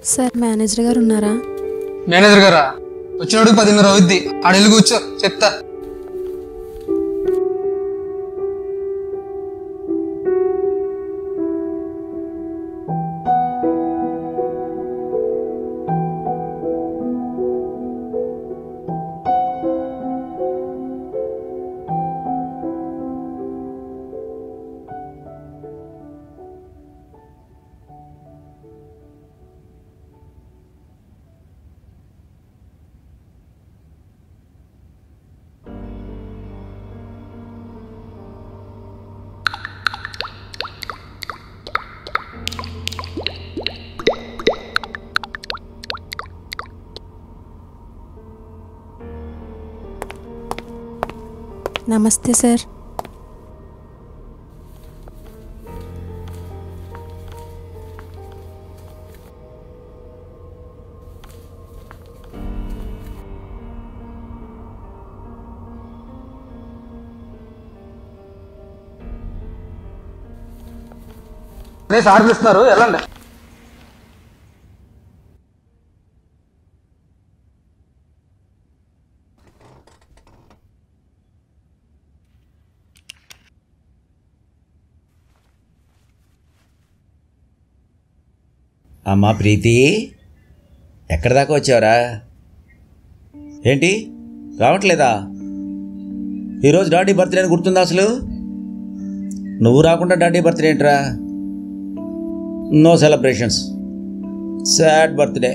sir manager గారు ఉన్నారా manager గారా వచ్చినప్పుడు పదిన్నర అవుద్ది ఆడెళ్ళి కూర్చో చెప్తా నమస్తే సార్ అదే సార్ పిలుస్తున్నారు వెళ్ళండి అమ్మా ప్రీతి ఎక్కడి దాకా వచ్చావురా ఏంటి రావట్లేదా ఈరోజు డాడీ బర్త్డే అని గుర్తుందా అసలు నువ్వు రాకుండా డాడీ బర్త్డే ఏంట్రా no celebrations sad birthday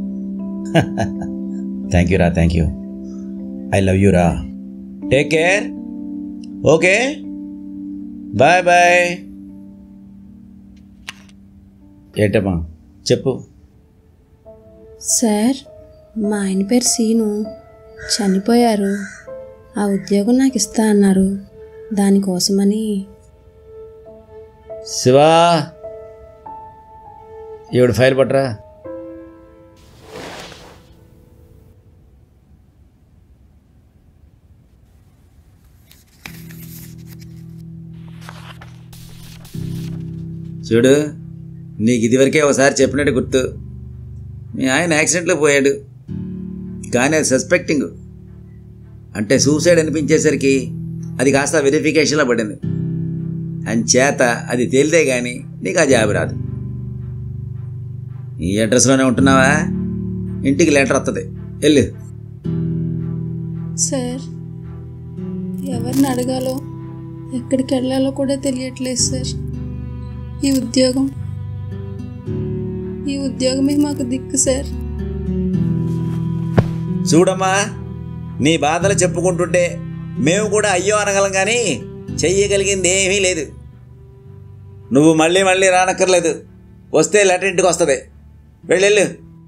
thank you రా thank you I love you రా take care okay bye bye ఏంటమ్మా చెప్పు సార్ మా ఆయన పేరు సీను చనిపోయారు ఆ ఉద్యోగం నాకు ఇస్తా అన్నారు దానికోసమని శివా ఈవిడ ఫైల్ పట్టరా చూడు నీకు ఇదివరకే ఒకసారి చెప్పినట్టు గుర్తు మీ ఆయన యాక్సిడెంట్లో పోయాడు కానీ అది సస్పెక్టింగ్ అంటే సూసైడ్ అనిపించేసరికి అది కాస్త వెరిఫికేషన్లో పడింది అంచేత అది తేలితే గాని నీకు ఆ జాబ్ రాదు ఈ అడ్రస్లోనే ఉంటున్నావా ఇంటికి లెటర్ వస్తుంది వెళ్ళు సార్ ఎవరిని అడగాలో ఎక్కడికి వెళ్ళాలో కూడా తెలియట్లేదు సార్ ఈ ఉద్యోగం ఈ ఉద్యోగమే మాకు దిక్కు సార్ చూడమ్మా నీ బాధలు చెప్పుకుంటుంటే మేము కూడా అయ్యో అనగలం కానీ చెయ్యగలిగింది ఏమీ లేదు నువ్వు మళ్ళీ మళ్ళీ రానక్కర్లేదు వస్తే లెటర్ ఇంటికి వస్తుంది వెళ్ళెళ్ళు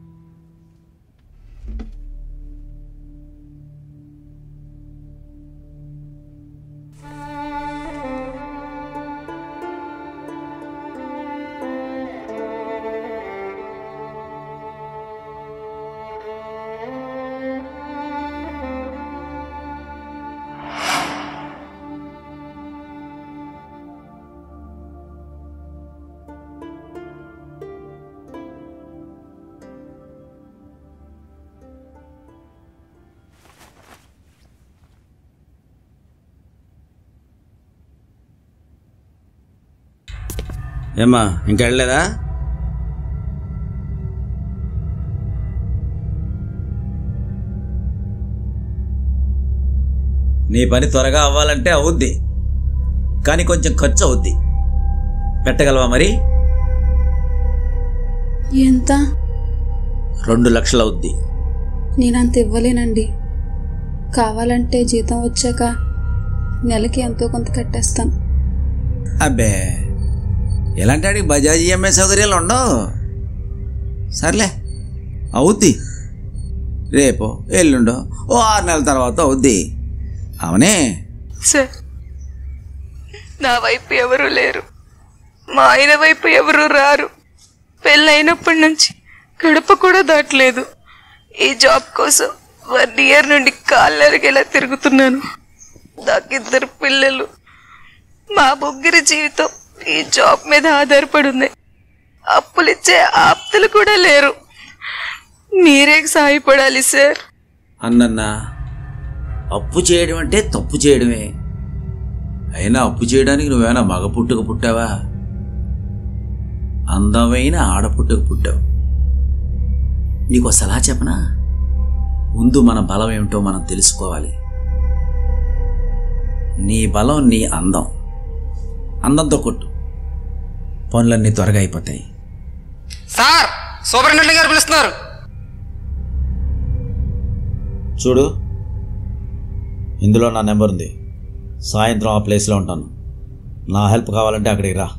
ఏమ్మా ఇంకా వెళ్ళలేదా నీ పని త్వరగా అవ్వాలంటే అవుద్ది కానీ కొంచెం ఖర్చు అవుద్ది పెట్టగలవా మరి ఎంత రెండు లక్షలు అవుద్ది నేనంత ఇవ్వలేనండి కావాలంటే జీతం వచ్చాక నెలకి ఎంతో కొంత కట్టేస్తాను అబ్బే ఎలాంటి వాడికి బజాజ్ ఈఎంఐ సౌకర్యాలు ఉండవు సర్లే అవుద్ది రేపు ఎల్లుండో ఓ ఆరు నెలల తర్వాత అవుద్ది అవునే సార్ నా వైపు ఎవరు లేరు మా ఆయన వైపు ఎవరు రారు పెళ్ళైనప్పటి నుంచి గడప కూడా దాటలేదు ఈ జాబ్ కోసం వన్ ఇయర్ నుండి కాళ్ళరిగేలా తిరుగుతున్నాను నాకిద్దరు పిల్లలు మా ముగ్గురి జీవితం ఈ జాబ్ మీద ఆధారపడి ఉంది అప్పులిచ్చే ఆప్తులు కూడా లేరు మీరే సాయపడాలి సార్ అన్నన్నా అప్పు చేయడం అంటే తప్పు చేయడమే అయినా అప్పు చేయడానికి నువ్వేమైనా మగ పుట్టుక పుట్టావా అందమైన ఆడ పుట్టుక పుట్టావు నీకు సలహా చెప్పనా ముందు మన బలం ఏమిటో మనం తెలుసుకోవాలి నీ బలం నీ అందం అందంతో కొట్టు పనులన్నీ త్వరగా అయిపోతాయి సార్ సూపరింటెండెంట్ గారు పిలుస్తున్నారు చూడు ఇందులో నా నెంబర్ ఉంది సాయంత్రం ఆ ప్లేస్లో ఉంటాను నా హెల్ప్ కావాలంటే అక్కడికి రా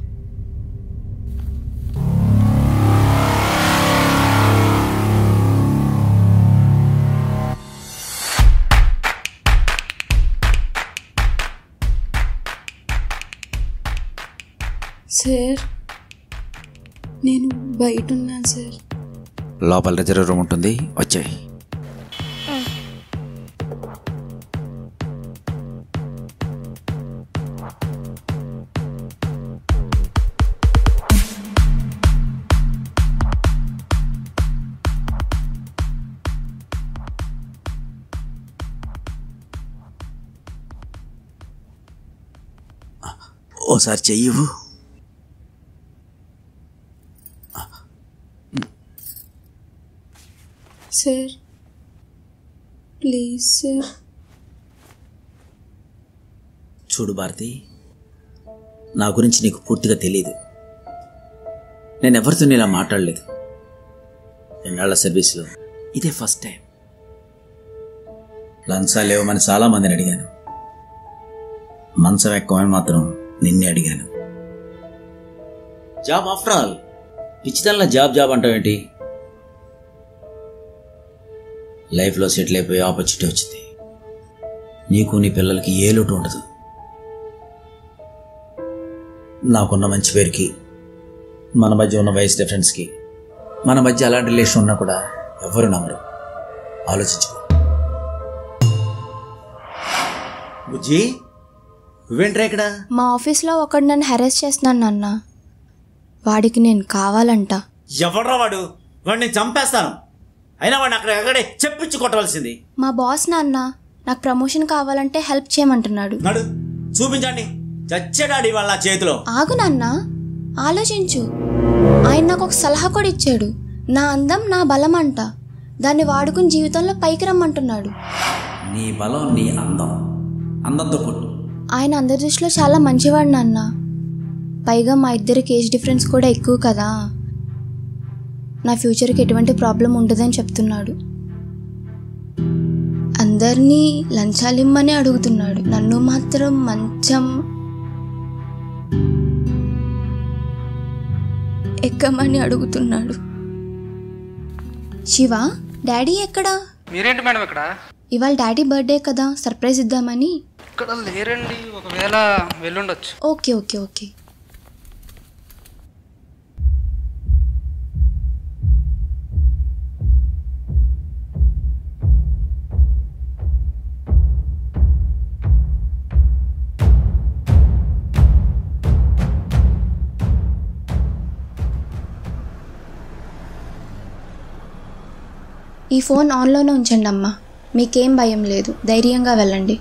సార్ నేను బయట ఉన్నాను సార్ లోపల రిజర్వ్ రూమ్ ఉంటుంది వచ్చాయి ఓసారి చెయ్యవు సార్ ప్లీజ్ సార్ చూడు భారతి నా గురించి నీకు పూర్తిగా తెలియదు నేను ఎవరితో ఇలా మాట్లాడలేదు ఎన్నాళ్ళ సర్వీస్లో ఇదే ఫస్ట్ టైం లంచాలు లేవమని చాలా మందిని అడిగాను మంచం ఎక్కువని మాత్రం నిన్నే అడిగాను జాబ్ ఆఫ్టర్ ఆల్ పిచ్చితల్లా జాబ్ జాబ్ అంటావేంటి లైఫ్లో సెటిల్ అయిపోయి ఆపర్చునిటీ వచ్చింది నీకు నీ పిల్లలకి ఏ లోటు ఉండదు నాకున్న మంచి పేరుకి మన మధ్య ఉన్న వయసు డిఫరెన్స్కి మన మధ్య అలాంటి రిలేషన్ ఉన్నా కూడా ఎవరు నమ్మరు ఆలోచించుకో బుజ్జి నువ్వేంట్రా ఇక్కడ మా ఆఫీస్లో ఒకడు నన్ను హెరాస్ చేస్తున్నాను నాన్న వాడికి నేను కావాలంట ఎవడ్రా వాడు వాడిని చంపేస్తాను అయినా వాడిని అక్కడ ఎక్కడే చెప్పించి కొట్టవలసింది మా బాస్ నాన్న నాకు ప్రమోషన్ కావాలంటే హెల్ప్ చేయమంటున్నాడు నడు చూపించండి చచ్చేడాడి వాళ్ళ చేతిలో ఆగు నాన్న ఆలోచించు ఆయన నాకు ఒక సలహా కూడా ఇచ్చాడు నా అందం నా బలం అంట దాన్ని వాడుకుని జీవితంలో పైకి రమ్మంటున్నాడు నీ బలం నీ అందం అందంతో కొట్టు ఆయన అందరి దృష్టిలో చాలా మంచివాడు నాన్న పైగా మా ఇద్దరికి ఏజ్ డిఫరెన్స్ కూడా ఎక్కువ కదా నా ఫ్యూచర్కి ఎటువంటి ప్రాబ్లం ఉండదని చెప్తున్నాడు అందరినీ లంచాలిమ్మని అడుగుతున్నాడు నన్ను మాత్రం మంచం ఎక్కమని అడుగుతున్నాడు శివ డాడీ ఎక్కడా మీరేంటి మేడం ఇక్కడ ఇవాళ డాడీ బర్త్డే కదా సర్ప్రైజ్ ఇద్దామని ఇక్కడ లేరండి ఒకవేళ వెళ్ళుండొచ్చు ఓకే ఓకే ఓకే ఈ ఫోన్ ఆన్లోనే ఉంచండి అమ్మా మీకేం భయం లేదు ధైర్యంగా వెళ్ళండి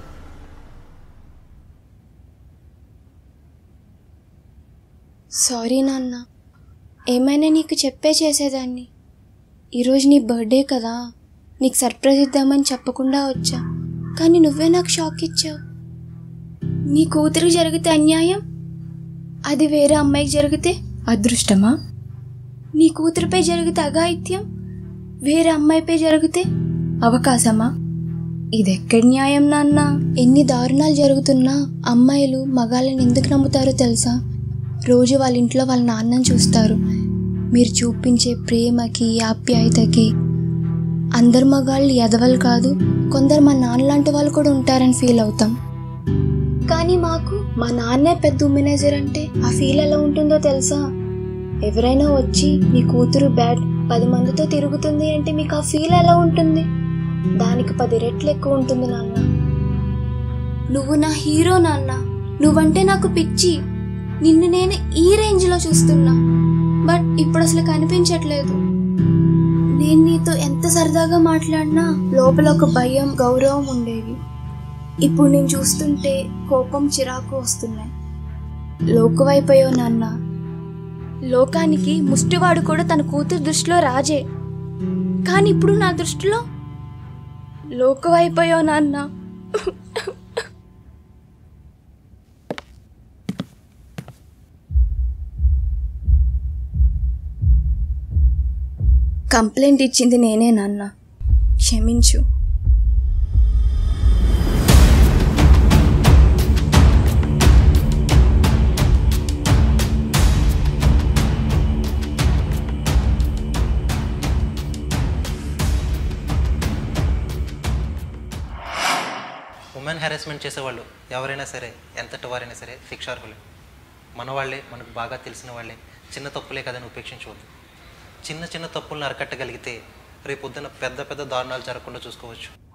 సారీ నాన్న ఏమైనా నీకు చెప్పే చేసేదాన్ని ఈరోజు నీ బర్త్డే కదా నీకు సర్ప్రైజ్ ఇద్దామని చెప్పకుండా వచ్చా కానీ నువ్వే నాకు షాక్ ఇచ్చావు నీ కూతురికి జరిగితే అన్యాయం అది వేరే అమ్మాయికి జరిగితే అదృష్టమా నీ కూతురిపై జరిగితే అఘాయిత్యం వేరే అమ్మాయిపై జరిగితే అవకాశమా ఇదెక్కడి న్యాయం నాన్న ఎన్ని దారుణాలు జరుగుతున్నా అమ్మాయిలు మగాళ్ళని ఎందుకు నమ్ముతారో తెలుసా రోజు వాళ్ళ ఇంట్లో వాళ్ళ నాన్నని చూస్తారు మీరు చూపించే ప్రేమకి ఆప్యాయతకి అందరు మగాళ్ళు ఎదవలు కాదు కొందరు మా నాన్న లాంటి వాళ్ళు కూడా ఉంటారని ఫీల్ అవుతాం కానీ మాకు మా నాన్నే పెద్ద ఉమెనైజర్ అంటే ఆ ఫీల్ ఎలా ఉంటుందో తెలుసా ఎవరైనా వచ్చి నీ కూతురు బ్యాడ్ పది మందితో తిరుగుతుంది అంటే మీకు ఆ ఫీల్ ఎలా ఉంటుంది దానికి పది రెట్లు ఎక్కువ ఉంటుంది నాన్న నువ్వు నా హీరో నాన్న నువ్వంటే నాకు పిచ్చి నిన్ను నేను ఈ రేంజ్లో చూస్తున్నా బట్ ఇప్పుడు అసలు కనిపించట్లేదు నేను నీతో ఎంత సరదాగా మాట్లాడినా లోపల ఒక భయం గౌరవం ఉండేవి ఇప్పుడు నేను చూస్తుంటే కోపం చిరాకు వస్తున్నాయి లోకువైపోయావు నాన్న లోకానికి ముష్టివాడు కూడా తన కూతురు దృష్టిలో రాజే కానీ ఇప్పుడు నా దృష్టిలో లోకువైపోయావు నాన్న కంప్లైంట్ ఇచ్చింది నేనే నాన్న క్షమించు ఉమెన్ హెరాస్మెంట్ చేసేవాళ్ళు ఎవరైనా సరే ఎంతటి వారైనా సరే శిక్షార్హులే మన వాళ్ళే మనకు బాగా తెలిసిన వాళ్ళే చిన్న తప్పులే కదని ఉపేక్షించవద్దు చిన్న చిన్న తప్పులను అరకట్టగలిగితే రేపొద్దున పెద్ద పెద్ద దారుణాలు జరగకుండా చూసుకోవచ్చు